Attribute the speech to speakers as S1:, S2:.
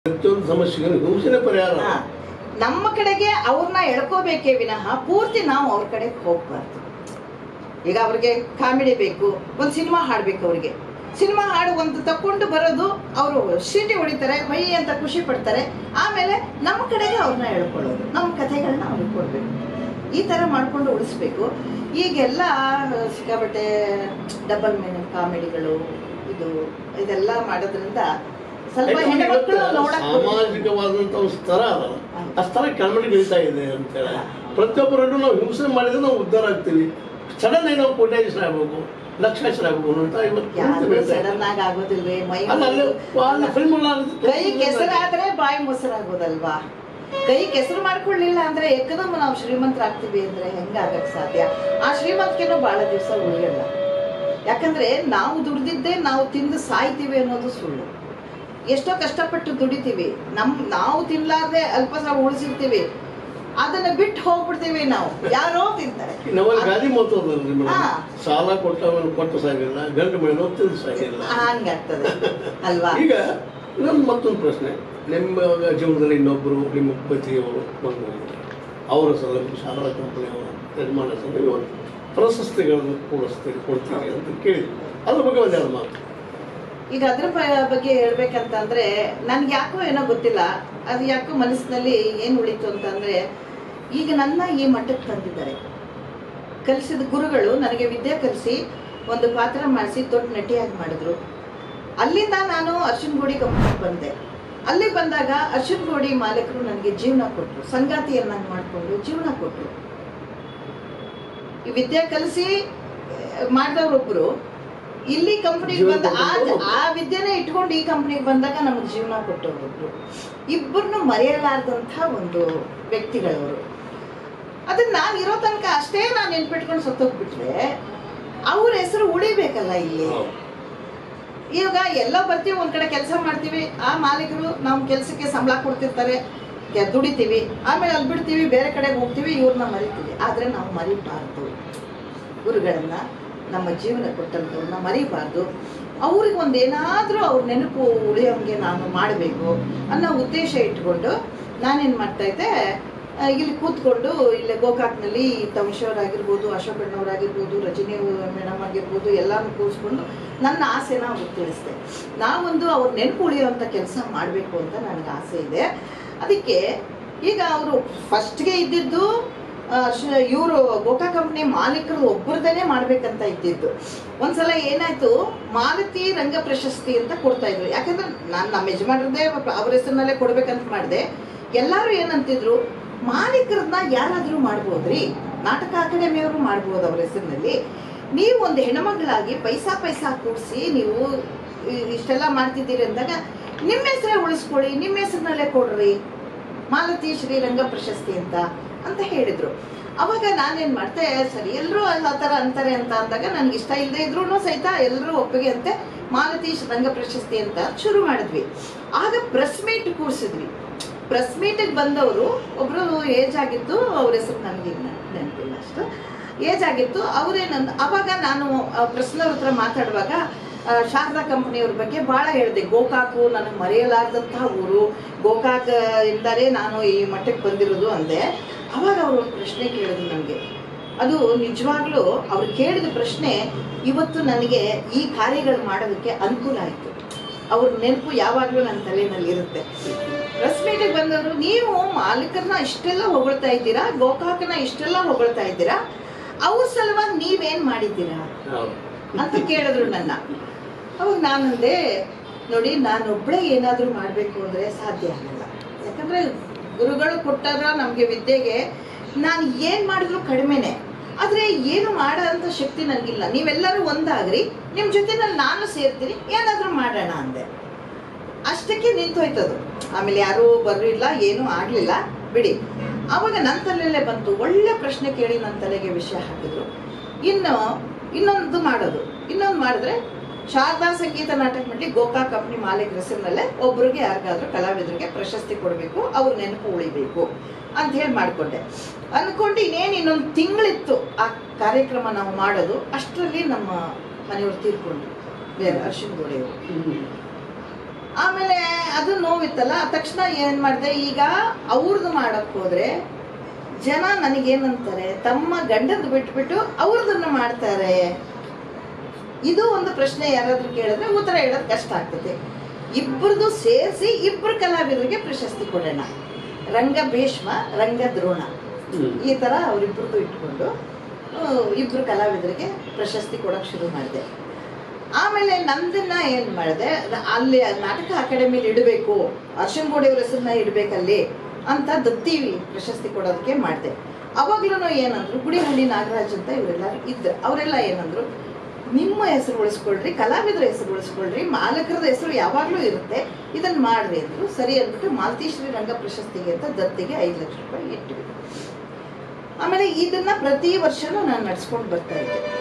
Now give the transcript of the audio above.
S1: ಪ್ರತಿಯೊಂದು ಸಮಸ್ಯೆಗೂ ಹಿಂಸೆನೇ ಪರಿಹಾರ
S2: ಹಾ. ನಮ್ಮ ಕಡೆಗೆ ಅವ್ರನ್ನ ಎಳ್ಕೋಬೇಕೇ ವಿನಃ ಪೂರ್ತಿ ನಾವು ಅವ್ರ ಕಡೆಗೆ ಹೋಗ್ಬಾರ್ದು ಈಗ ಅವ್ರಿಗೆ ಕಾಮಿಡಿ ಬೇಕು ಒಂದು ಸಿನಿಮಾ ಹಾಡ್ಬೇಕು ಅವ್ರಿಗೆ ಸಿನಿಮಾ ಹಾಡು ಒಂದು ತಕೊಂಡು ಬರೋದು ಅವರು ಸೀಟಿ ಹೊಡಿತಾರೆ ಹೊಯ್ ಅಂತ ಖುಷಿ ಪಡ್ತಾರೆ ಆಮೇಲೆ ನಮ್ಮ ಕಡೆಗೆ ಅವ್ರನ್ನ ಎಳ್ಕೊಳ್ಳೋದು ನಮ್ಮ ಕಥೆಗಳನ್ನ ಅವ್ರಿಗೆ ಕೊಡ್ಬೇಕು ಈ ಥರ ಮಾಡ್ಕೊಂಡು ಉಳಿಸ್ಬೇಕು ಈಗೆಲ್ಲ ಸಿಕ್ಕಾಬಟ್ಟೆ ಡಬಲ್ ಮೀನಿಂಗ್ ಕಾಮಿಡಿಗಳು ಇದು ಇದೆಲ್ಲ ಮಾಡೋದ್ರಿಂದ ಸ್ವಲ್ಪ ಹೆಣ್ಮಕ್ಳು ನೋಡಕ್
S1: ಸಾಮಾಜಿಕವಾದಂತ ಒಂದು ಸ್ತರ ಅದಲ್ಲ ಆ ಸ್ತರ ಕೆಳಮಡೆ ಇಳಿತಾ ಇದೆ ಅಂತ ಹೇಳಿ ಪ್ರತಿಯೊಬ್ಬರನ್ನು ನಾವು ಹಿಂಸೆ ಮಾಡಿದ್ರೆ ನಾವು ಉದ್ಧಾರ ಆಗ್ತೀವಿ ಸಡನ್ ಆಗಿ ನಾವು ಕೋಟ್ಯಾಧೀಶರ ಆಗ್ಬೇಕು ಲಕ್ಷಾಧೀಶರ ಆಗ್ಬೇಕು ಅಂತ ಇವತ್ತು ಪೂರ್ತಿ
S2: ಯಾರು
S1: ಬೀಳ್ತಾ ಇದೆ.
S2: ಸಡನ್ ಆಗಿ ಆಗೋದಿಲ್ವೇ ಮೈ
S1: ಅಲ್ಲ ಅಲ್ಲಿ ಅಲ್ಲಿ film ಅಲ್ಲ, ಅದು
S2: ಕೈ ಕೆಸರಾದ್ರೆ ಬಾಯಿ ಮೊಸರಾಗೋದಲ್ವಾ ಕೈ ಕೆಸರು ಮಾಡ್ಕೊಳ್ಳಿಲ್ಲ ಅಂದ್ರೆ ಏಕದಮ್ ನಾವು ಶ್ರೀಮಂತರಾಗ್ತೀವಿ ಅಂದ್ರೆ ಹೆಂಗಾಗಕ್ ಸಾಧ್ಯ ಆ ಶ್ರೀಮಂತಿಕೆನೂ ಬಹಳ ದಿವಸ ಉಳಿಯಲ್ಲ ಯಾಕಂದ್ರೆ ನಾವು ದುಡ್ದಿದ್ದೇ ನಾವು ತಿಂದು ಸಾಯ್ತೀವಿ ಅನ್ನೋದು ಸುಳ್ಳು ಎಷ್ಟೋ ಕಷ್ಟಪಟ್ಟು ದುಡಿತೀವಿ ನಮ್ ನಾವು ತಿನ್ಲಾರ್ದೆ ಅಲ್ಪ ಸ್ವಲ್ಪ ಉಳಿಸಿರ್ತೀವಿ ಅದನ್ನ ಬಿಟ್ಟು ಹೋಗ್ಬಿಡ್ತೀವಿ ನಾವು ಯಾರೋ ತಿಂತಾರೆ
S1: ನಮ್ಮಲ್ಲಿ ಗಾದಿ ಮಾತೋದ್ರಿ ಮೇಡಮ್
S2: ಹಾ.
S1: ಸಾಲ ಕೊಟ್ಟವನು ಕೊಟ್ಟು ಸಾಗಿಲ್ಲ ಗಂಟು ಮಾಡಿದ ತಿಂದು ಸಾಗಿಲ್ಲ
S2: ಹಂಗಾಗ್ತದೆ ಅಲ್ವಾ
S1: ಈಗ ನನ್ನ ಮತ್ತೊಂದು ಪ್ರಶ್ನೆ ನಿಮ್ಮ ಜೀವನದಲ್ಲಿ ಇನ್ನೊಬ್ಬರು ನಿಮ್ಮ ಪತಿಯವರು ಬಂದು ಅವರ ಸಲುವಾಗಿ ಶಾರದಾ ಕಂಪನಿಯವರು ಯಜಮಾನ ಸಲುವಾಗಿ ಒಂದು ಪ್ರಶಸ್ತಿಗಳನ್ನು ಕೊಡಿಸ್ತೀರಿ ಕೊಡ್ತೀರಿ ಅಂತ ಕೇಳಿದ್ವಿ ಅದ್ರ ಬಗ್ಗೆ ಒಂದೆರಡು ಮಾತು
S2: ಈಗ ಅದ್ರ ಬ- ಬಗ್ಗೆ ಹೇಳ್ಬೇಕಂತಂದ್ರೆ ನನ್ಗೆ ಯಾಕೋ ಏನೋ ಗೊತ್ತಿಲ್ಲ ಅದು ಯಾಕೋ ಮನಸ್ಸಿನಲ್ಲಿ ಏನು ಉಳಿತು ಅಂತಂದ್ರೆ ಈಗ ನನ್ನ ಈ ಮಟ್ಟಕ್ಕೆ ತಂದಿದ್ದಾರೆ ಕಲಿಸಿದ ಗುರುಗಳು ನನಗೆ ವಿದ್ಯೆ ಕಲಿಸಿ ಒಂದು ಪಾತ್ರ ಮಾಡಿಸಿ ದೊಡ್ಡ ನಟಿಯಾಗಿ ಮಾಡಿದ್ರು ಅಲ್ಲಿಂದ ನಾನು ಅರ್ಶನ್ ಗೋಡಿ ಕಂಪ್ನಿಗೆ ಬಂದೆ ಅಲ್ಲಿ ಬಂದಾಗ ಅರ್ಶನ್ ಗೋಡಿ ಮಾಲೀಕರು ನನಗೆ ಜೀವನ ಕೊಟ್ಟರು ಸಂಗಾತಿಯನ್ನಾಗಿ ಮಾಡಿಕೊಂಡು ಜೀವನ ಕೊಟ್ಟರು ಈ ವಿದ್ಯೆ ಕಲಿಸಿ ಮಾಡಿದವ್ರೊಬ್ರು ಇಲ್ಲಿ ಕಂಪ್ನಿಗೆ ಬಂದ ಆ ಆ ವಿದ್ಯೆನೇ ಇಟ್ಕೊಂಡು ಈ ಕಂಪ್ನಿಗೆ ಬಂದಾಗ ನಮಗೆ ಜೀವನ ಕೊಟ್ಟವ್ರೊಬ್ರು ಇಬ್ಬರನ್ನು ಮರೆಯಲಾರ್ದಂಥ ಒಂದು ವ್ಯಕ್ತಿಗಳವರು ಅದನ್ನ ನಾನು ಇರೋ ತನಕ ಅಷ್ಟೇ ನಾನು ನೆನ್ಪಿಟ್ಕೊಂಡು ಸತ್ತೋಗ್ಬಿಟ್ರೆ ಅವ್ರ ಹೆಸರು ಉಳಿಬೇಕಲ್ಲ ಇಲ್ಲಿ ಈಗ ಎಲ್ಲ ಬರ್ತೀವಿ ಒಂದ್ ಕಡೆ ಕೆಲಸ ಮಾಡ್ತೀವಿ ಆ ಮಾಲೀಕರು ನಮ್ಮ ಕೆಲಸಕ್ಕೆ ಸಂಬಳ ಕೊಡ್ತಿರ್ತಾರೆ ಕೆ- ದುಡಿತೀವಿ ಆಮೇಲೆ ಅಲ್ಲಿ ಬಿಡ್ತೀವಿ ಬೇರೆ ಕಡೆಗೆ ಹೋಗ್ತೀವಿ ಇವ್ರನ್ನ ಮರಿತೀವಿ ಆದ್ರೆ ನಾವು ಮರಿಬಾರ್ದು ಗುರುಗಳನ್ನ ನಮ್ಮ ಜೀವನ ಕೊಟ್ಟಂಥವ್ರನ್ನ ಮರಿಬಾರ್ದು ಅವ್ರಿಗೆ ಒಂದು ಏನಾದರೂ ಅವ್ರ ನೆನಪು ಉಳಿಯೋಂಗೆ ನಾನು ಮಾಡಬೇಕು ಅನ್ನೋ ಉದ್ದೇಶ ಇಟ್ಕೊಂಡು ನಾನೇನು ಮಾಡ್ತಾ ಇದ್ದೆ ಆ, ಇಲ್ಲಿ ಕೂತ್ಕೊಂಡು ಇಲ್ಲಿ ಗೋಕಾಕ್ನಲ್ಲಿ ತಮಶವರಾಗಿರ್ಬೋದು ಅಶೋಕಣ್ಣವರಾಗಿರ್ಬೋದು ರಜನಿ ಮೇಡಮ್ ಆಗಿರ್ಬೋದು ಎಲ್ಲಾನು ಕೂರಿಸ್ಕೊಂಡು ನನ್ನ ಆಸೆನ ಅವ್ರಿಗೆ ತಿಳಿಸ್ದೆ ನಾವೊಂದು ಅವ್ರ ನೆನಪು ಉಳಿಯುವಂಥ ಕೆಲಸ ಮಾಡಬೇಕು ಅಂತ ನನಗೆ ಆಸೆ ಇದೆ ಅದಕ್ಕೆ ಈಗ ಅವರು ಫಸ್ಟ್ಗೆ ಇದ್ದಿದ್ದು ಇವರು ಗೋಕಾ ಕಂಪ್ನಿ ಮಾಲೀಕರು ಒಬ್ಬರದೇ ಮಾಡ್ಬೇಕಂತ ಇದ್ದಿದ್ದು ಒಂದ್ಸಲ ಏನಾಯ್ತು ಮಾಲತಿ ರಂಗ ಪ್ರಶಸ್ತಿ ಅಂತ ಕೊಡ್ತಾ ಇದ್ರು ಯಾಕಂದ್ರೆ ನಾನು ನಮ್ಮ ಯಜಮಾನ್ರದ್ದೇ ಅವ್ರ ಹೆಸರಿನಲ್ಲೇ ಕೊಡ್ಬೇಕಂತ ಮಾಡಿದೆ ಎಲ್ಲರೂ ಏನಂತಿದ್ರು ಮಾಲೀಕರನ್ನ ಯಾರಾದರೂ ಮಾಡ್ಬೋದ್ರಿ ನಾಟಕ ಅಕಾಡೆಮಿಯವರು ಮಾಡ್ಬೋದು ಅವ್ರ ಹೆಸರಿನಲ್ಲಿ ನೀವು ಒಂದು ಹೆಣ್ಮಗಳಾಗಿ ಪೈಸಾ ಪೈಸಾ ಕೂಡಿಸಿ ನೀವು ಇ- ಇಷ್ಟೆಲ್ಲ ಮಾಡ್ತಿದ್ದೀರಿ ಅಂದಾಗ ನಿಮ್ಮ ಹೆಸರೇ ಉಳಿಸ್ಕೊಳ್ಳಿ ನಿಮ್ಮ ಹೆಸರಿನಲ್ಲೇ ಕೊಡ್ರಿ ಮಾಲತಿ ಶ್ರೀರಂಗ ಪ್ರಶಸ್ತಿ ಅಂತ ಅಂತ ಹೇಳಿದ್ರು ಅವಾಗ ನಾನೇನ್ ಮಾಡ್ತೆ ಸರಿ ಎಲ್ಲರೂ ಆ ಥರ ಅಂತಾರೆ ಅಂತ ಅಂದಾಗ ನನಗೆ ಇಷ್ಟ ಇಲ್ಲದೆ ಇದ್ರೂ ಸಹಿತ ಎಲ್ಲರೂ ಒಪ್ಪಿಗೆ ಅಂತೆ ಮಾಲತಿ ರಂಗ ಪ್ರಶಸ್ತಿ ಅಂತ ಶುರು ಮಾಡಿದ್ವಿ ಆಗ ಪ್ರೆಸ್ ಮೀಟ್ ಕೂರಿಸಿದ್ವಿ ಪ್ರೆಸ್ ಮೀಟಿಗೆ ಬಂದವರು ಒಬ್ರು ಏಜ್ ಆಗಿತ್ತು ಅವ್ರ ಹೆಸರು ನನಗೆ ನೆನಪಿಲ್ಲ ಅಷ್ಟು ಏಜ್ ಆಗಿತ್ತು ಅವರೇನಂದ ಅವಾಗ ನಾನು ಪ್ರೆಸ್ನವ್ರ ಹತ್ರ ಮಾತಾಡುವಾಗ ಆ, ಶಾರದಾ ಕಂಪನಿಯವ್ರ ಬಗ್ಗೆ ಭಾಳ ಹೇಳಿದೆ ಗೋಕಾಕು ನನಗೆ ಮರೆಯಲಾರ್ದಂತಹ ಊರು ಗೋಕಾಕ್ ಇಂದಲೇ ನಾನು ಈ ಮಟ್ಟಕ್ಕೆ ಬಂದಿರೋದು ಅಂದೆ ಅವಾಗ ಅವರು ಒಂದು ಪ್ರಶ್ನೆ ಕೇಳಿದ್ರು ನನಗೆ ಅದು ನಿಜವಾಗ್ಲೂ ಅವ್ರು ಕೇಳಿದ ಪ್ರಶ್ನೆ ಇವತ್ತು ನನಗೆ ಈ ಕಾರ್ಯಗಳು ಮಾಡೋದಕ್ಕೆ ಅನುಕೂಲ ಆಯಿತು ಅವ್ರ ನೆನಪು ಯಾವಾಗಲೂ ನನ್ನ ತಲೆಯಲ್ಲಿ ಇರುತ್ತೆ ಪ್ರೆಸ್ ಮೀಟಿಗೆ ಬಂದವರು ನೀವು ಮಾಲೀಕರನ್ನ ಇಷ್ಟೆಲ್ಲ ಹೊಗಳ್ತಾ ಇದ್ದೀರಾ ಗೋಕಾಕನ ಇಷ್ಟೆಲ್ಲ ಹೊಗಳ್ತಾ ಇದ್ದೀರಾ ಅವ್ರ ಸಲುವಾಗಿ ನೀವೇನ್ ಮಾಡಿದ್ದೀರಾ ಅಂತ ಕೇಳಿದ್ರು ನನ್ನ ಅವಾಗ ನಾನಂದೆ ನೋಡಿ ನಾನೊಬ್ಬಳೇ ಏನಾದರೂ ಮಾಡಬೇಕು ಅಂದರೆ ಸಾಧ್ಯ ಆಗಲ್ಲ ಯಾಕಂದರೆ ಗುರುಗಳು ಕೊಟ್ಟಾರ ನಮಗೆ ವಿದ್ಯೆಗೆ ನಾನು ಏನು ಮಾಡಿದ್ರು ಕಡಿಮೆನೆ ಆದರೆ ಏನು ಮಾಡೋಂಥ ಶಕ್ತಿ ನನಗಿಲ್ಲ ನೀವೆಲ್ಲರೂ ಒಂದಾಗ್ರಿ ನಿಮ್ಮ ಜೊತೆನಲ್ಲಿ ನಾನು ಸೇರ್ತೀನಿ ಏನಾದರೂ ಮಾಡೋಣ ಅಂದೆ ಅಷ್ಟಕ್ಕೆ ನಿಂತೋಯ್ತದು ಆಮೇಲೆ ಯಾರೂ ಬರಲಿಲ್ಲ ಏನೂ ಆಗಲಿಲ್ಲ ಬಿಡಿ ಆವಾಗ ನನ್ನ ತಲೆಯಲ್ಲೇ ಬಂತು ಒಳ್ಳೆ ಪ್ರಶ್ನೆ ಕೇಳಿ ನನ್ನ ತಲೆಗೆ ವಿಷಯ ಹಾಕಿದ್ರು ಇನ್ನು ಇನ್ನೊಂದು ಮಾಡೋದು ಇನ್ನೊಂದು ಮಾಡಿದ್ರೆ ಶಾರದಾ ಸಂಗೀತ ನಾಟಕ ಮಂಡಳಿ ಗೋಕಾ ಕಂಪ್ನಿ ಮಾಲೀಕರ ಹೆಸರಿನಲ್ಲೇ ಒಬ್ರಿಗೆ ಯಾರಿಗಾದ್ರೂ ಕಲಾವಿದರಿಗೆ ಪ್ರಶಸ್ತಿ ಕೊಡಬೇಕು ಅವ್ರ ನೆನಪು ಉಳಿಬೇಕು ಅಂತ ಹೇಳಿ ಮಾಡಿಕೊಂಡೆ ಅಂದ್ಕೊಂಡು ಇನ್ನೇನು ಇನ್ನೊಂದು ತಿಂಗಳಿತ್ತು ಆ ಕಾರ್ಯಕ್ರಮ ನಾವು ಮಾಡೋದು ಅಷ್ಟರಲ್ಲಿ ನಮ್ಮ ಮನೆಯವರು ತೀರ್ಕೊಂಡ್ರು ಬೇರೆ ಅರ್ಶಿನ್ ಗೋಡೆಯವರು ಆಮೇಲೆ ಅದು ನೋವಿತ್ತಲ್ಲ ತಕ್ಷಣ ಏನು ಮಾಡಿದೆ ಈಗ ಅವ್ರದ್ದು ಮಾಡಕ್ ಹೋದ್ರೆ ಜನ ನನಗೇನಂತಾರೆ ತಮ್ಮ ಗಂಡದ್ದು ಬಿಟ್ಬಿಟ್ಟು ಅವ್ರದನ್ನ ಮಾಡ್ತಾರೆ ಇದು ಒಂದು ಪ್ರಶ್ನೆ ಯಾರಾದ್ರೂ ಕೇಳಿದ್ರೆ ಉತ್ತರ ಹೇಳೋದು ಕಷ್ಟ ಆಗ್ತದೆ ಇಬ್ಬರದು ಸೇರಿಸಿ ಇಬ್ಬರು ಕಲಾವಿದರಿಗೆ ಪ್ರಶಸ್ತಿ ಕೊಡೋಣ ರಂಗ ಭೀಷ್ಮ ರಂಗ ದ್ರೋಣ
S1: ಹ್ಮ್.
S2: ಈ ಥರ ಅವರಿಬ್ಬರದು ಇಟ್ಕೊಂಡು ಆ, ಇಬ್ರು ಕಲಾವಿದರಿಗೆ ಪ್ರಶಸ್ತಿ ಕೊಡೋಕೆ ಶುರು ಮಾಡಿದೆ ಆಮೇಲೆ ನಂದನ್ನ ಏನು ಮಾಡಿದೆ ಅಲ್ಲಿ ನಾಟಕ ಅಕಾಡೆಮಿಲಿ ಇಡಬೇಕು ಅರ್ಶನ್ ಗೋಡಿ ಅವ್ರ ಹೆಸರನ್ನ ಇಡಬೇಕಲ್ಲಿ ಅಂತ ದತ್ತಿ ಪ್ರಶಸ್ತಿ ಕೊಡೋದಕ್ಕೆ ಮಾಡಿದೆ ಅವಾಗ್ಲೂ ಏನಂದ್ರು ಗುಡಿಹಳ್ಳಿ ನಾಗರಾಜ್ ಅಂತ ಇವರೆಲ್ಲ ಇದ್ರು ಅವರೆಲ್ಲ ಏನಂದ್ರು ನಿಮ್ಮ ಹೆಸರು ಉಳಿಸ್ಕೊಳ್ರಿ ಕಲಾವಿದರ ಹೆಸರು ಉಳಿಸ್ಕೊಳ್ರಿ ಮಾಲಕರದ ಹೆಸರು ಯಾವಾಗಲೂ ಇರುತ್ತೆ ಇದನ್ನ ಮಾಡ್ರಿ ಅಂದ್ರು ಸರಿ ಅಂದ್ಬಿಟ್ಟು ಮಾಲ್ತೀಶ್ರೀ ರಂಗ ಪ್ರಶಸ್ತಿಗೆ ಅಂತ ದತ್ತಿಗೆ ಐದು ಲಕ್ಷ ರೂಪಾಯಿ ಇಟ್ವಿ ಆಮೇಲೆ ಇದನ್ನ ಪ್ರತಿ ವರ್ಷನೂ ನಾನು ನಡ್ಸ್ಕೊಂಡು ಬರ್ತಾ ಇದ್ದೆ